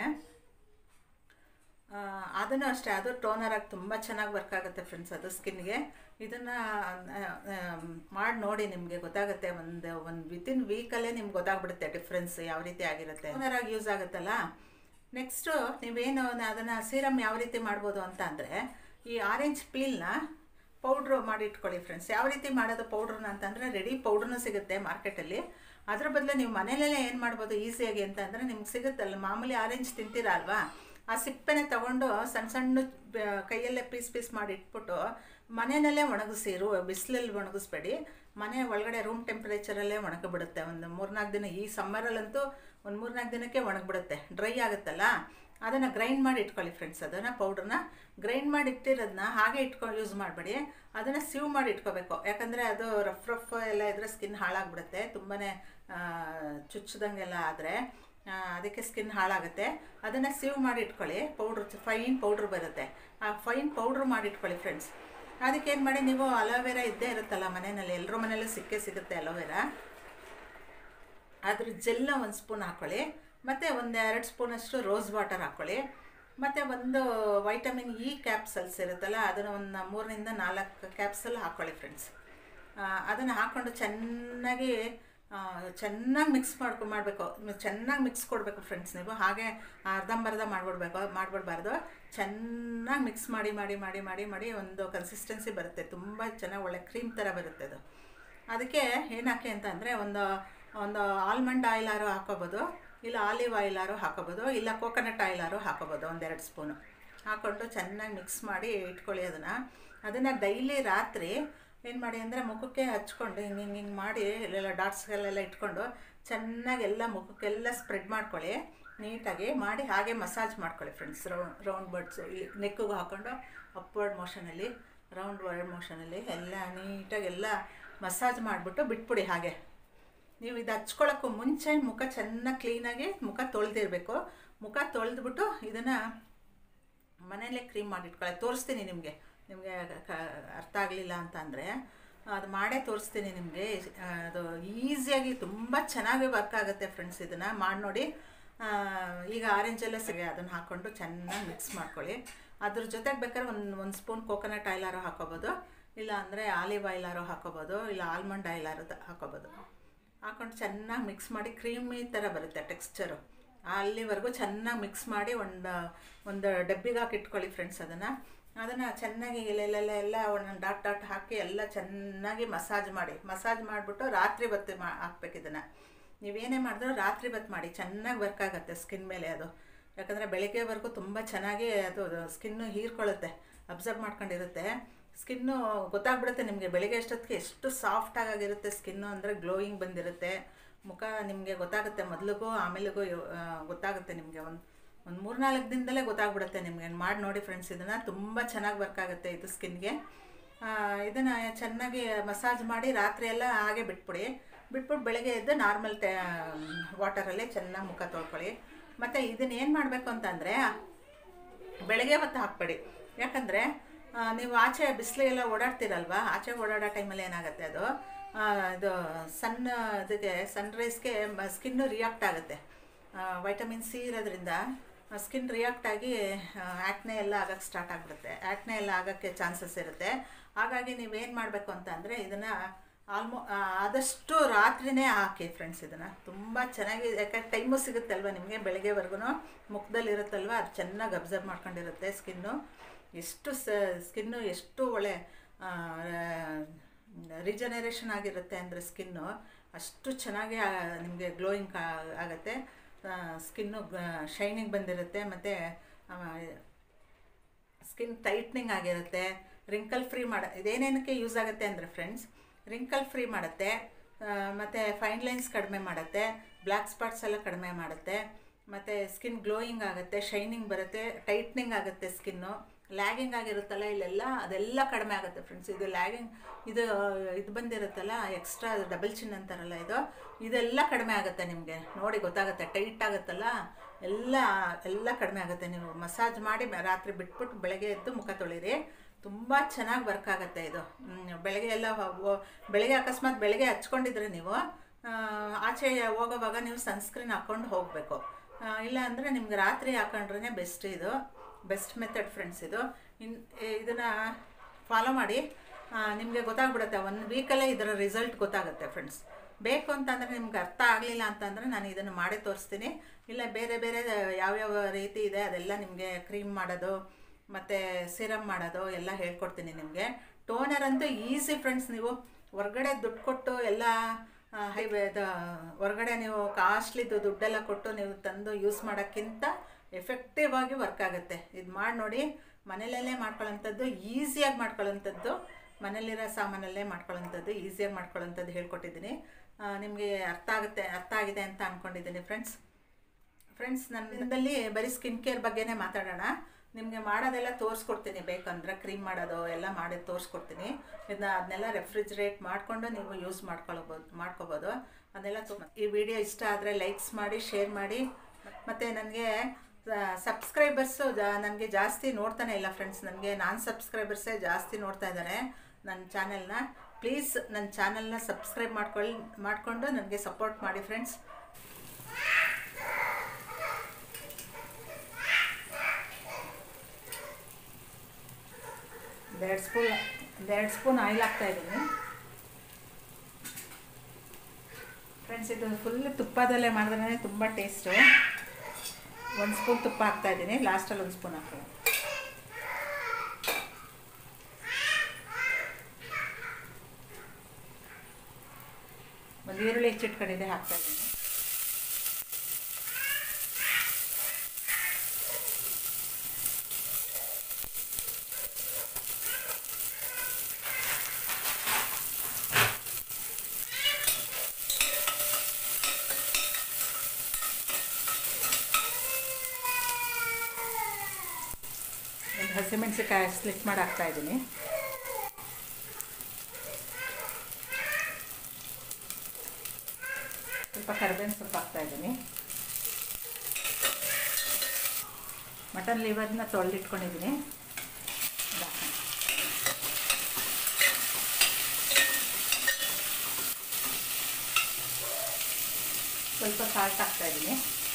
ಅದನ್ನು ಅಷ್ಟೇ ಅದು ಟೋನರ್ ಆಗಿ ತುಂಬ ಚೆನ್ನಾಗಿ ವರ್ಕ್ ಆಗುತ್ತೆ ಫ್ರೆಂಡ್ಸ್ ಅದು ಸ್ಕಿನ್ಗೆ ಇದನ್ನು ಮಾಡಿ ನೋಡಿ ನಿಮಗೆ ಗೊತ್ತಾಗುತ್ತೆ ಒಂದು ಒಂದು ವಿತಿನ್ ವೀಕಲ್ಲೇ ನಿಮ್ಗೆ ಗೊತ್ತಾಗ್ಬಿಡುತ್ತೆ ಡಿಫ್ರೆನ್ಸ್ ಯಾವ ರೀತಿ ಆಗಿರುತ್ತೆ ಟೋನರ್ ಆಗಿ ಯೂಸ್ ಆಗುತ್ತಲ್ಲ ನೆಕ್ಸ್ಟು ನೀವೇನು ಅದನ್ನು ಸೀರಮ್ ಯಾವ ರೀತಿ ಮಾಡ್ಬೋದು ಅಂತ ಅಂದರೆ ಈ ಆರೆಂಜ್ ಪೀಲ್ನ ಪೌಡ್ರು ಮಾಡಿ ಇಟ್ಕೊಳ್ಳಿ ಫ್ರೆಂಡ್ಸ್ ಯಾವ ರೀತಿ ಮಾಡೋದು ಪೌಡ್ರನ್ನ ಅಂತಂದರೆ ರೆಡಿ ಪೌಡ್ರನ್ನ ಸಿಗುತ್ತೆ ಮಾರ್ಕೆಟಲ್ಲಿ ಅದ್ರ ಬದಲು ನೀವು ಮನೇಲೇ ಏನು ಮಾಡ್ಬೋದು ಈಸಿಯಾಗಿ ಅಂತ ಅಂದರೆ ನಿಮ್ಗೆ ಸಿಗುತ್ತಲ್ಲ ಮಾಮೂಲಿ ಆರೆಂಜ್ ತಿಂತೀರಾ ಅಲ್ವಾ ಆ ಸಿಪ್ಪೆನೆ ತಗೊಂಡು ಸಣ್ಣ ಸಣ್ಣ ಬ- ಕೈಯಲ್ಲೇ ಪೀಸ್ ಪೀಸ್ ಮಾಡಿ ಇಟ್ಬಿಟ್ಟು ಮನೆಯಲ್ಲೇ ಒಣಗಿಸಿ ರೂ ಬಿಸಿಲಲ್ಲಿ ಒಣಗಿಸ್ಬೇಡಿ ಮನೆ ಒಳಗಡೆ ರೂಮ್ ಟೆಂಪ್ರೇಚರಲ್ಲೇ ಒಣಗಿಬಿಡುತ್ತೆ ಒಂದು ಮೂರ್ನಾಲ್ಕು ದಿನ ಈ ಸಮ್ಮರಲ್ಲಂತೂ ಒಂದು ಮೂರ್ನಾಲ್ಕು ದಿನಕ್ಕೆ ಒಣಗಿಬಿಡುತ್ತೆ ಡ್ರೈ ಆಗುತ್ತಲ್ಲ ಅದನ್ನು ಗ್ರೈಂಡ್ ಮಾಡಿ ಇಟ್ಕೊಳ್ಳಿ ಫ್ರೆಂಡ್ಸ್ ಅದನ್ನು ಪೌಡ್ರನ್ನ ಗ್ರೈಂಡ್ ಮಾಡಿ ಇಟ್ಟಿರೋದನ್ನ ಹಾಗೆ ಇಟ್ಕೊಂಡು ಯೂಸ್ ಮಾಡಬೇಡಿ ಅದನ್ನು ಸಿವ್ ಮಾಡಿ ಇಟ್ಕೋಬೇಕು ಯಾಕಂದರೆ ಅದು ರಫ್ ರಫ್ ಎಲ್ಲ ಇದ್ರೆ ಸ್ಕಿನ್ ಹಾಳಾಗ್ಬಿಡುತ್ತೆ ತುಂಬಾ ಚುಚ್ಚದಂಗೆಲ್ಲ ಆದರೆ ಅದಕ್ಕೆ ಸ್ಕಿನ್ ಹಾಳಾಗುತ್ತೆ ಅದನ್ನು ಸಿವ್ ಮಾಡಿ ಇಟ್ಕೊಳ್ಳಿ ಪೌಡ್ರ್ ಫೈನ್ ಪೌಡ್ರ್ ಬರುತ್ತೆ ಆ ಫೈನ್ ಪೌಡ್ರ್ ಮಾಡಿ ಇಟ್ಕೊಳ್ಳಿ ಫ್ರೆಂಡ್ಸ್ ಅದಕ್ಕೆ ಏನು ಮಾಡಿ ನೀವು ಅಲೋವೆರಾ ಇದ್ದೇ ಇರುತ್ತಲ್ಲ ಮನೆಯಲ್ಲಿ ಎಲ್ಲರ ಮನೆಯಲ್ಲೂ ಸಿಕ್ಕೇ ಸಿಗುತ್ತೆ ಅಲೋವೆರಾ ಅದ್ರ ಜೆಲ್ನ ಒಂದು ಸ್ಪೂನ್ ಹಾಕ್ಕೊಳ್ಳಿ ಮತ್ತು ಒಂದು ಎರಡು ಸ್ಪೂನಷ್ಟು ರೋಸ್ ವಾಟರ್ ಹಾಕ್ಕೊಳ್ಳಿ ಮತ್ತು ಒಂದು ವೈಟಮಿನ್ ಇ ಕ್ಯಾಪ್ಸಲ್ಸ್ ಇರುತ್ತಲ್ಲ ಅದನ್ನು ಒಂದು ಮೂರರಿಂದ ನಾಲ್ಕು ಕ್ಯಾಪ್ಸಲ್ ಹಾಕ್ಕೊಳ್ಳಿ ಫ್ರೆಂಡ್ಸ್ ಅದನ್ನು ಹಾಕ್ಕೊಂಡು ಚೆನ್ನಾಗಿ ಚೆನ್ನಾಗಿ ಮಿಕ್ಸ್ ಮಾಡ್ಕೊ ಮಾಡಬೇಕು ಚೆನ್ನಾಗಿ ಮಿಕ್ಸ್ ಕೊಡಬೇಕು ಫ್ರೆಂಡ್ಸ್ ನೀವು ಹಾಗೆ ಅರ್ಧಂಬರ್ಧ ಮಾಡ್ಬಿಡ್ಬೇಕು ಮಾಡ್ಬಿಡ್ಬಾರ್ದು ಚೆನ್ನಾಗಿ ಮಿಕ್ಸ್ ಮಾಡಿ ಮಾಡಿ ಮಾಡಿ ಮಾಡಿ ಮಾಡಿ ಒಂದು ಕನ್ಸಿಸ್ಟೆನ್ಸಿ ಬರುತ್ತೆ ತುಂಬ ಚೆನ್ನಾಗಿ ಒಳ್ಳೆ ಕ್ರೀಮ್ ಥರ ಬರುತ್ತೆ ಅದು ಅದಕ್ಕೆ ಏನಾಕೆ ಅಂತ ಅಂದರೆ ಒಂದು ಒಂದು ಆಲ್ಮಂಡ್ ಆಯಿಲಾರು ಹಾಕೋಬೋದು ಇಲ್ಲ ಆಲಿವ್ ಆಯಿಲಾರು ಹಾಕೋಬೋದು ಇಲ್ಲ ಕೋಕೋನಟ್ ಆಯಿಲಾರು ಹಾಕೋಬೋದು ಒಂದೆರಡು ಸ್ಪೂನು ಹಾಕ್ಕೊಂಡು ಚೆನ್ನಾಗಿ ಮಿಕ್ಸ್ ಮಾಡಿ ಇಟ್ಕೊಳ್ಳಿ ಅದನ್ನು ಅದನ್ನು ಡೈಲಿ ರಾತ್ರಿ ಏನು ಮಾಡಿ ಅಂದರೆ ಮುಖಕ್ಕೆ ಹಚ್ಕೊಂಡು ಹಿಂಗೆ ಹಿಂಗೆ ಹಿಂಗೆ ಮಾಡಿ ಇಲ್ಲೆಲ್ಲ ಡಾಟ್ಸ್ಗಳೆಲ್ಲ ಇಟ್ಕೊಂಡು ಚೆನ್ನಾಗಿ ಎಲ್ಲ ಮುಖಕ್ಕೆಲ್ಲ ಸ್ಪ್ರೆಡ್ ಮಾಡ್ಕೊಳ್ಳಿ ನೀಟಾಗಿ ಮಾಡಿ ಹಾಗೆ ಮಸಾಜ್ ಮಾಡ್ಕೊಳ್ಳಿ ಫ್ರೆಂಡ್ಸ್ ರೌಂಡ್ ರೌಂಡ್ ಬರ್ಡ್ಸು ಈ ನೆಕ್ಕಿಗೂ ಹಾಕ್ಕೊಂಡು ಅಪ್ವರ್ಡ್ ಮೋಷನಲ್ಲಿ ರೌಂಡ್ ವರ್ಡ್ ಮೋಷನಲ್ಲಿ ಎಲ್ಲ ನೀಟಾಗಿ ಎಲ್ಲ ಮಸಾಜ್ ಮಾಡಿಬಿಟ್ಟು ಬಿಟ್ಬಿಡಿ ಹಾಗೆ ನೀವು ಇದು ಹಚ್ಕೊಳ್ಳೋಕ್ಕೂ ಮುಂಚೆ ಮುಖ ಚೆನ್ನಾಗಿ ಕ್ಲೀನಾಗಿ ಮುಖ ತೊಳೆದಿರಬೇಕು ಮುಖ ತೊಳೆದ್ಬಿಟ್ಟು ಇದನ್ನು ಮನೆಯಲ್ಲೇ ಕ್ರೀಮ್ ಮಾಡಿಟ್ಕೊಳ್ಳಿ ತೋರಿಸ್ತೀನಿ ನಿಮಗೆ ನಿಮಗೆ ಅರ್ಥ ಆಗಲಿಲ್ಲ ಅಂತ ಅಂದರೆ ಅದು ಮಾಡೇ ತೋರಿಸ್ತೀನಿ ನಿಮಗೆ ಅದು ಈಸಿಯಾಗಿ ತುಂಬ ಚೆನ್ನಾಗಿ ವರ್ಕ್ ಆಗುತ್ತೆ ಫ್ರೆಂಡ್ಸ್ ಇದನ್ನು ಮಾಡಿ ನೋಡಿ ಈಗ ಆರೆಂಜೆಲ್ಲ ಸಿಗಿ ಅದನ್ನು ಹಾಕ್ಕೊಂಡು ಚೆನ್ನಾಗಿ ಮಿಕ್ಸ್ ಮಾಡ್ಕೊಳ್ಳಿ ಅದ್ರ ಜೊತೆಗೆ ಬೇಕಾದ್ರೆ ಒಂದು ಒಂದು ಸ್ಪೂನ್ ಕೋಕೋನಟ್ ಆಯಿಲಾರು ಹಾಕೋಬೋದು ಇಲ್ಲ ಅಂದರೆ ಆಲಿವ್ ಆಯಿಲಾರು ಹಾಕೋಬೋದು ಇಲ್ಲ ಆಲ್ಮಂಡ್ ಆಯಿಲಾರು ಹಾಕೋಬೋದು ಹಾಕೊಂಡು ಚೆನ್ನಾಗಿ ಮಿಕ್ಸ್ ಮಾಡಿ ಕ್ರೀಮಿ ಥರ ಬರುತ್ತೆ ಟೆಕ್ಸ್ಚರು ಅಲ್ಲಿವರೆಗೂ ಚೆನ್ನಾಗಿ ಮಿಕ್ಸ್ ಮಾಡಿ ಒಂದು ಒಂದು ಡಬ್ಬಿಗೆ ಹಾಕಿ ಇಟ್ಕೊಳ್ಳಿ ಫ್ರೆಂಡ್ಸ್ ಅದನ್ನು ಅದನ್ನು ಚೆನ್ನಾಗಿ ಇಲ್ಲೆಲ್ಲ ಎಲ್ಲ ಒಂದೊಂದು ಡಾಟ್ ಡಾಟ್ ಹಾಕಿ ಎಲ್ಲ ಚೆನ್ನಾಗಿ ಮಸಾಜ್ ಮಾಡಿ ಮಸಾಜ್ ಮಾಡಿಬಿಟ್ಟು ರಾತ್ರಿ ಹೊತ್ತು ಮಾ ಹಾಕ್ಬೇಕು ಇದನ್ನು ನೀವೇನೇ ಮಾಡಿದ್ರೂ ರಾತ್ರಿ ಹೊತ್ತು ಮಾಡಿ ಚೆನ್ನಾಗಿ ವರ್ಕ್ ಆಗುತ್ತೆ ಸ್ಕಿನ್ ಮೇಲೆ ಅದು ಯಾಕಂದರೆ ಬೆಳಗ್ಗೆವರೆಗೂ ತುಂಬ ಚೆನ್ನಾಗಿ ಅದು ಸ್ಕಿನ್ನು ಹೀರ್ಕೊಳ್ಳುತ್ತೆ ಅಬ್ಸರ್ವ್ ಮಾಡ್ಕೊಂಡಿರುತ್ತೆ ಸ್ಕಿನ್ನು ಗೊತ್ತಾಗ್ಬಿಡುತ್ತೆ ನಿಮಗೆ ಬೆಳಿಗ್ಗೆ ಅಷ್ಟೊತ್ತಿಗೆ ಎಷ್ಟು ಸಾಫ್ಟಾಗಿರುತ್ತೆ ಸ್ಕಿನ್ನು ಅಂದರೆ ಗ್ಲೋಯಿಂಗ್ ಬಂದಿರುತ್ತೆ ಮುಖ ನಿಮಗೆ ಗೊತ್ತಾಗುತ್ತೆ ಮೊದಲಿಗೂ ಆಮೇಲಿಗೂ ಗೊತ್ತಾಗುತ್ತೆ ನಿಮಗೆ ಒಂದು ಒಂದು ಮೂರ್ನಾಲ್ಕು ದಿನದಲ್ಲೇ ಗೊತ್ತಾಗ್ಬಿಡುತ್ತೆ ನಿಮಗೆ ಮಾಡಿ ನೋಡಿ ಫ್ರೆಂಡ್ಸ್ ಇದನ್ನು ತುಂಬ ಚೆನ್ನಾಗಿ ವರ್ಕ್ ಆಗುತ್ತೆ ಇದು ಸ್ಕಿನ್ಗೆ ಇದನ್ನು ಚೆನ್ನಾಗಿ ಮಸಾಜ್ ಮಾಡಿ ರಾತ್ರಿ ಎಲ್ಲ ಹಾಗೆ ಬಿಟ್ಬಿಡಿ ಬಿಟ್ಬಿಟ್ಟು ಬೆಳಗ್ಗೆ ಎದ್ದು ನಾರ್ಮಲ್ ಟೆ ವಾಟರಲ್ಲೇ ಚೆನ್ನಾಗಿ ಮುಖ ತೊಳ್ಕೊಳ್ಳಿ ಮತ್ತು ಇದನ್ನ ಏನು ಮಾಡಬೇಕು ಅಂತಂದರೆ ಬೆಳಗ್ಗೆ ಹೊತ್ತು ಹಾಕ್ಬೇಡಿ ಯಾಕಂದರೆ ನೀವು ಆಚೆ ಬಿಸಿಲಿಗೆಲ್ಲ ಓಡಾಡ್ತೀರಲ್ವ ಆಚೆ ಓಡಾಡೋ ಟೈಮಲ್ಲಿ ಏನಾಗುತ್ತೆ ಅದು ಇದು ಸಣ್ಣ ಇದಕ್ಕೆ ಸನ್ರೈಸ್ಗೆ ಸ್ಕಿನ್ನು ರಿಯಾಕ್ಟ್ ಆಗುತ್ತೆ ವೈಟಮಿನ್ ಸಿ ಇರೋದ್ರಿಂದ ಸ್ಕಿನ್ ರಿಯಾಕ್ಟ್ ಆಗಿ ಆ್ಯಕ್ನೆ ಎಲ್ಲ ಆಗೋಕ್ಕೆ ಸ್ಟಾರ್ಟ್ ಆಗಿಬಿಡುತ್ತೆ ಆ್ಯಕ್ನೆ ಎಲ್ಲ ಆಗೋಕ್ಕೆ ಚಾನ್ಸಸ್ ಇರುತ್ತೆ ಹಾಗಾಗಿ ನೀವೇನು ಮಾಡಬೇಕು ಅಂತ ಅಂದರೆ ಇದನ್ನು ಆಲ್ಮೋ ಆದಷ್ಟು ರಾತ್ರಿನೇ ಹಾಕಿ ಫ್ರೆಂಡ್ಸ್ ಇದನ್ನು ತುಂಬ ಚೆನ್ನಾಗಿ ಯಾಕಂದ್ರೆ ಟೈಮು ಸಿಗುತ್ತೆ ಅಲ್ವಾ ನಿಮಗೆ ಬೆಳಗ್ಗೆವರೆಗೂ ಮುಖದಲ್ಲಿ ಇರುತ್ತಲ್ವ ಅದು ಚೆನ್ನಾಗಿ ಅಬ್ಸರ್ವ್ ಮಾಡ್ಕೊಂಡಿರುತ್ತೆ ಸ್ಕಿನ್ನು ಎಷ್ಟು ಸ ಸ್ಕಿನ್ನು ಎಷ್ಟು ಒಳ್ಳೆ ರಿಜನರೇಷನ್ ಆಗಿರುತ್ತೆ ಅಂದರೆ ಸ್ಕಿನ್ನು ಅಷ್ಟು ಚೆನ್ನಾಗಿ ನಿಮಗೆ ಗ್ಲೋಯಿಂಗ್ ಆಗುತ್ತೆ ಸ್ಕಿನ್ನು ಶೈನಿಂಗ್ ಬಂದಿರುತ್ತೆ ಮತ್ತು ಸ್ಕಿನ್ ಟೈಟ್ನಿಂಗ್ ಆಗಿರುತ್ತೆ ರಿಂಕಲ್ ಫ್ರೀ ಮಾಡ ಇದೇನೇನಕ್ಕೆ ಯೂಸ್ ಆಗುತ್ತೆ ಅಂದರೆ ಫ್ರೆಂಡ್ಸ್ ರಿಂಕಲ್ ಫ್ರೀ ಮಾಡುತ್ತೆ ಮತ್ತು ಫೈನ್ ಲೈನ್ಸ್ ಕಡಿಮೆ ಮಾಡುತ್ತೆ ಬ್ಲ್ಯಾಕ್ ಸ್ಪಾಟ್ಸ್ ಎಲ್ಲ ಕಡಿಮೆ ಮಾಡುತ್ತೆ ಮತ್ತು ಸ್ಕಿನ್ ಗ್ಲೋಯಿಂಗ್ ಆಗುತ್ತೆ ಶೈನಿಂಗ್ ಬರುತ್ತೆ ಟೈಟ್ನಿಂಗ್ ಆಗುತ್ತೆ ಸ್ಕಿನ್ನು ಲ್ಯಾಗಿಂಗ್ ಆಗಿರುತ್ತಲ್ಲ ಇಲ್ಲೆಲ್ಲ ಅದೆಲ್ಲ ಕಡಿಮೆ ಆಗುತ್ತೆ ಫ್ರೆಂಡ್ಸ್ ಇದು ಲ್ಯಾಗಿಂಗ್ ಇದು ಇದು ಬಂದಿರುತ್ತಲ್ಲ ಎಕ್ಸ್ಟ್ರಾ ಡಬಲ್ ಚಿನ್ ಅಂತಾರಲ್ಲ ಇದು ಇದೆಲ್ಲ ಕಡಿಮೆ ಆಗುತ್ತೆ ನಿಮಗೆ ನೋಡಿ ಗೊತ್ತಾಗುತ್ತೆ ಟೈಟ್ ಆಗುತ್ತಲ್ಲ ಎಲ್ಲ ಎಲ್ಲ ಕಡಿಮೆ ಆಗುತ್ತೆ ನೀವು ಮಸಾಜ್ ಮಾಡಿ ರಾತ್ರಿ ಬಿಟ್ಬಿಟ್ಟು ಬೆಳಗ್ಗೆ ಎದ್ದು ಮುಖ ತೊಳಿರಿ ತುಂಬ ಚೆನ್ನಾಗಿ ವರ್ಕ್ ಆಗುತ್ತೆ ಇದು ಬೆಳಗ್ಗೆ ಎಲ್ಲ ಬೆಳಗ್ಗೆ ಅಕಸ್ಮಾತ್ ಬೆಳಗ್ಗೆ ಹಚ್ಕೊಂಡಿದ್ರೆ ನೀವು ಆಚೆ ಹೋಗೋವಾಗ ನೀವು ಸನ್ಸ್ಕ್ರೀನ್ ಹಾಕ್ಕೊಂಡು ಹೋಗಬೇಕು ಇಲ್ಲ ಅಂದರೆ ನಿಮ್ಗೆ ರಾತ್ರಿ ಹಾಕೊಂಡ್ರೆ ಬೆಸ್ಟ್ ಇದು ಬೆಸ್ಟ್ ಮೆಥಡ್ ಫ್ರೆಂಡ್ಸ್ ಇದು ಇನ್ ಇದನ್ನು ಫಾಲೋ ಮಾಡಿ ನಿಮಗೆ ಗೊತ್ತಾಗ್ಬಿಡುತ್ತೆ ಒಂದು ವೀಕಲ್ಲೇ ಇದರ ರಿಸಲ್ಟ್ ಗೊತ್ತಾಗುತ್ತೆ ಫ್ರೆಂಡ್ಸ್ ಬೇಕು ಅಂತಂದರೆ ನಿಮ್ಗೆ ಅರ್ಥ ಆಗಲಿಲ್ಲ ಅಂತಂದರೆ ನಾನು ಇದನ್ನು ಮಾಡಿ ತೋರಿಸ್ತೀನಿ ಇಲ್ಲ ಬೇರೆ ಬೇರೆ ಯಾವ್ಯಾವ ರೀತಿ ಇದೆ ಅದೆಲ್ಲ ನಿಮಗೆ ಕ್ರೀಮ್ ಮಾಡೋದು ಮತ್ತು ಸಿರಮ್ ಮಾಡೋದು ಎಲ್ಲ ಹೇಳ್ಕೊಡ್ತೀನಿ ನಿಮಗೆ ಟೋನರ್ ಅಂತೂ ಈಸಿ ಫ್ರೆಂಡ್ಸ್ ನೀವು ಹೊರ್ಗಡೆ ದುಡ್ಡು ಕೊಟ್ಟು ಎಲ್ಲ ಹೈ ಹೊರಗಡೆ ನೀವು ಕಾಸ್ಟ್ಲಿದು ದುಡ್ಡೆಲ್ಲ ಕೊಟ್ಟು ನೀವು ತಂದು ಯೂಸ್ ಮಾಡೋಕ್ಕಿಂತ ಎಫೆಕ್ಟಿವ್ ಆಗಿ ವರ್ಕ್ ಆಗುತ್ತೆ ಇದು ಮಾಡಿ ನೋಡಿ ಮನೆಯಲ್ಲೇ ಮಾಡ್ಕೊಳ್ಳೋಂಥದ್ದು ಈಸಿಯಾಗಿ ಮಾಡ್ಕೊಳ್ಳೋಂಥದ್ದು ಮನೇಲಿರೋ ಸಾಮಾನಲ್ಲೇ ಮಾಡ್ಕೊಳ್ಳೋಂಥದ್ದು ಈಸಿಯಾಗಿ ಮಾಡ್ಕೊಳ್ಳೋಂಥದ್ದು ಹೇಳ್ಕೊಟ್ಟಿದ್ದೀನಿ ನಿಮಗೆ ಅರ್ಥ ಆಗುತ್ತೆ ಅರ್ಥ ಆಗಿದೆ ಅಂತ ಅಂದ್ಕೊಂಡಿದ್ದೀನಿ ಫ್ರೆಂಡ್ಸ್ ಫ್ರೆಂಡ್ಸ್ ನನ್ನಲ್ಲಿ ಬರೀ ಸ್ಕಿನ್ ಕೇರ್ ಬಗ್ಗೆನೇ ಮಾತಾಡೋಣ ನಿಮಗೆ ಮಾಡೋದೆಲ್ಲ ತೋರಿಸ್ಕೊಡ್ತೀನಿ ಬೇಕಂದ್ರೆ ಕ್ರೀಮ್ ಮಾಡೋದು ಎಲ್ಲ ಮಾಡಿ ತೋರಿಸ್ಕೊಡ್ತೀನಿ ಇದನ್ನ ಅದನ್ನೆಲ್ಲ ರೆಫ್ರಿಜ್ರೇಟ್ ಮಾಡಿಕೊಂಡು ನೀವು ಯೂಸ್ ಮಾಡ್ಕೊಳ್ಬೋದು ಮಾಡ್ಕೋಬೋದು ಅದೆಲ್ಲ ತುಂಬ ಈ ವಿಡಿಯೋ ಇಷ್ಟ ಆದರೆ ಲೈಕ್ಸ್ ಮಾಡಿ ಶೇರ್ ಮಾಡಿ ಮತ್ತು ನನಗೆ ಸಬ್ಸ್ಕ್ರೈಬರ್ಸು ನನಗೆ ಜಾಸ್ತಿ ನೋಡ್ತಾನೆ ಇಲ್ಲ ಫ್ರೆಂಡ್ಸ್ ನನಗೆ ನಾನ್ ಸಬ್ಸ್ಕ್ರೈಬರ್ಸೇ ಜಾಸ್ತಿ ನೋಡ್ತಾ ಇದ್ದಾರೆ ನನ್ನ ಚಾನೆಲ್ನ ಪ್ಲೀಸ್ ನನ್ನ ಚಾನೆಲ್ನ ಸಬ್ಸ್ಕ್ರೈಬ್ ಮಾಡ್ಕೊಳ್ಳಿ ಮಾಡಿಕೊಂಡು ನನಗೆ ಸಪೋರ್ಟ್ ಮಾಡಿ ಫ್ರೆಂಡ್ಸ್ ಒಂದೆರಡು ಸ್ಪೂನ್ ಒಂದೆರಡು ಸ್ಪೂನ್ ಆಯಿಲ್ ಹಾಕ್ತಾ ಇದ್ದೀನಿ ಫ್ರೆಂಡ್ಸ್ ಇದು ಫುಲ್ ತುಪ್ಪದಲ್ಲೇ ಮಾಡಿದ್ರೆ ತುಂಬ ಟೇಸ್ಟು ಒಂದು ಸ್ಪೂನ್ ತುಪ್ಪ ಹಾಕ್ತಾ ಇದ್ದೀನಿ ಲಾಸ್ಟಲ್ಲಿ ಒಂದು ಸ್ಪೂನ್ ಹಾಕ್ತೀನಿ ಒಂದು ಈರುಳ್ಳಿ ಹೆಚ್ಚಿಟ್ಕೊಂಡಿದ್ದೆ ಹಾಕ್ತಾ ಇದ್ದೀನಿ ಒಂದು ಹಸಿಮೆಣಸಿಕಾಯಿ ಸ್ಲಿಟ್ ಮಾಡಿ ಹಾಕ್ತಾ ಇದ್ದೀನಿ ಸ್ವಲ್ಪ ಕರಿಬೇವಿನ ಸೊಪ್ಪು ಹಾಕ್ತಾ ಇದ್ದೀನಿ ಮಟನ್ ಲಿವರ್ನ ತೊಳೆದಿಟ್ಕೊಂಡಿದ್ದೀನಿ ಅದು ಹಾಕೋಣ. ಸ್ವಲ್ಪ ಸಾಲ್ಟ್ ಹಾಕ್ತಾ ಇದ್ದೀನಿ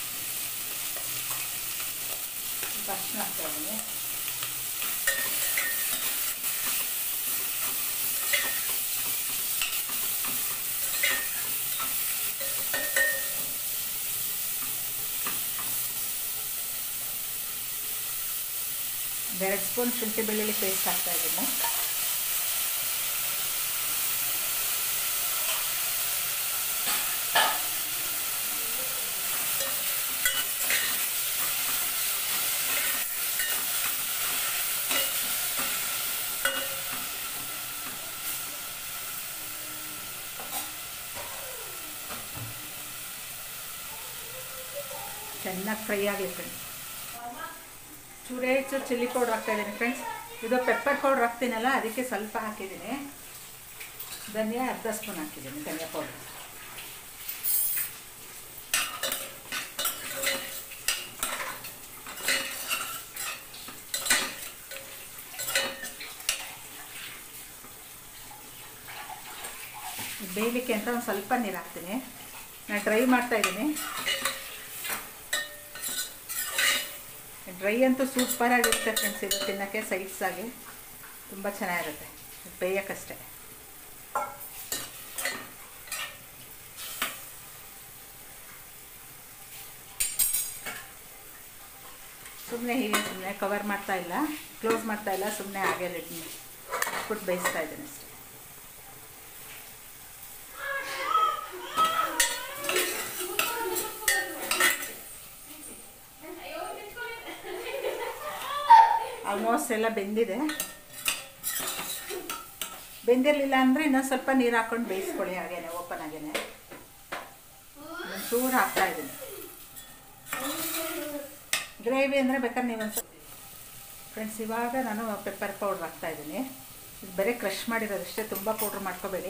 ಸ್ವಲ್ಪ ಅರಿಶಿನ ಹಾಕ್ತಾ ಇದ್ದೀನಿ ಎರಡು ಸ್ಪೂನ್ ಶುಂಠಿ ಬೆಳ್ಳುಳ್ಳಿ ಪೇಸ್ಟ್ ಹಾಕ್ತಾ ಇದ್ದೀನಿ ಚೆನ್ನಾಗಿ ಫ್ರೈ ಆಗಲಿ ಫ್ರೆಂಡ್ಸ್ ಚೂರೇ ಚೂರು ಚಿಲ್ಲಿ ಪೌಡ್ರ್ ಹಾಕ್ತಾ ಇದ್ದೀನಿ ಫ್ರೆಂಡ್ಸ್ ಇದು ಪೆಪ್ಪರ್ ಪೌಡ್ರ್ ಹಾಕ್ತೀನಲ್ಲ ಅದಕ್ಕೆ ಸ್ವಲ್ಪ ಹಾಕಿದ್ದೀನಿ ಧನಿಯಾ ಅರ್ಧ ಸ್ಪೂನ್ ಹಾಕಿದ್ದೀನಿ ಧನಿಯಾ ಪೌಡ್ರ್ ಬೇಯಲಿಕ್ಕೆ ಅಂತ ಒಂದು ಸ್ವಲ್ಪ ನೀರು ಹಾಕ್ತೀನಿ ನಾನು ಡ್ರೈ ಮಾಡ್ತಾ ಇದ್ದೀನಿ ಡ್ರೈ ಅಂತೂ ಸೂಪರಾಗಿರುತ್ತೆ ಫ್ರೆಂಡ್ಸ್ ಇದು ತಿನ್ನೋಕ್ಕೆ ಸೈಡ್ಸ್ ಆಗಿ ತುಂಬ ಚೆನ್ನಾಗಿರುತ್ತೆ ಬೇಯೋಕ್ಕಷ್ಟೇ ಸುಮ್ಮನೆ ಹೀಗೆ ಸುಮ್ಮನೆ ಕವರ್ ಮಾಡ್ತಾ ಇಲ್ಲ ಕ್ಲೋಸ್ ಮಾಡ್ತಾ ಇಲ್ಲ ಸುಮ್ಮನೆ ಹಾಗೆ ಲಿಡ್ ಹಾಕ್ಬಿಟ್ಟು ಬೇಯಿಸ್ತಾ ಇದ್ದೀನಿ ಅಷ್ಟೇ ಆಲ್ಮೋಸ್ಟ್ ಎಲ್ಲ ಬೆಂದಿದೆ ಬೆಂದಿರಲಿಲ್ಲ ಅಂದರೆ ಇನ್ನೊಂದು ಸ್ವಲ್ಪ ನೀರು ಹಾಕ್ಕೊಂಡು ಬೇಯಿಸ್ಕೊಳ್ಳಿ ಹಾಗೇನೆ ಓಪನ್ ಆಗೇನೆ ಚೂರು ಹಾಕ್ತಾ ಇದ್ದೀನಿ ಗ್ರೇವಿ ಅಂದರೆ ಬೇಕಾದ್ರೆ ನೀವು ಒಂದು ಫ್ರೆಂಡ್ಸ್ ಇವಾಗ ನಾನು ಪೆಪ್ಪರ್ ಪೌಡ್ರ್ ಹಾಕ್ತಾ ಇದ್ದೀನಿ ಇದು ಬರೀ ಕ್ರಷ್ ಮಾಡಿರೋದಷ್ಟೇ ತುಂಬ ಪೌಡ್ರ್ ಮಾಡ್ಕೋಬೇಡಿ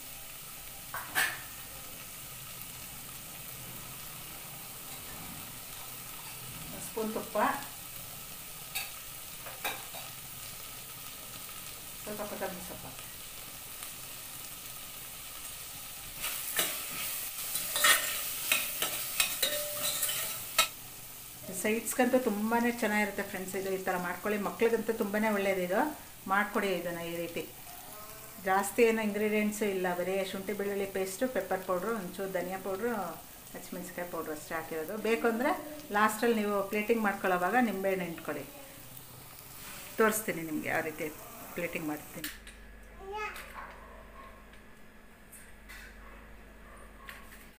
ಸ್ಪೂನ್ ತುಪ್ಪ ಸ್ವಲ್ಪ ಕೊತ್ತಂಬರಿ ಸೊಪ್ಪು ಸೈಡ್ಸ್ಗಂತೂ ತುಂಬಾ ಚೆನ್ನಾಗಿರುತ್ತೆ ಫ್ರೆಂಡ್ಸ್ ಇದು ಈ ಥರ ಮಾಡ್ಕೊಳ್ಳಿ ಮಕ್ಳಿಗಂತೂ ತುಂಬಾ ಒಳ್ಳೆಯದು ಇದು ಮಾಡಿಕೊಡಿ ಇದನ್ನು ಈ ರೀತಿ ಜಾಸ್ತಿ ಏನು ಇಂಗ್ರೀಡಿಯೆಂಟ್ಸು ಇಲ್ಲ ಬರೀ ಶುಂಠಿ ಬೆಳ್ಳುಳ್ಳಿ ಪೇಸ್ಟು ಪೆಪ್ಪರ್ ಪೌಡ್ರು ಒಂಚೂರು ಧನಿಯಾ ಪೌಡ್ರು ಹಸಿಮೆಣ್ಸಿಕಾಯಿ ಪೌಡ್ರು ಅಷ್ಟೇ ಹಾಕಿರೋದು ಬೇಕು ಅಂದರೆ ಲಾಸ್ಟಲ್ಲಿ ನೀವು ಪ್ಲೇಟಿಂಗ್ ಮಾಡ್ಕೊಳ್ಳೋವಾಗ ನಿಂಬೆಹಣ್ಣು ಇಟ್ಕೊಳ್ಳಿ ತೋರಿಸ್ತೀನಿ ನಿಮಗೆ ಯಾವ ರೀತಿ ಪ್ಲೇಟಿಂಗ್ ಮಾಡ್ತೀನಿ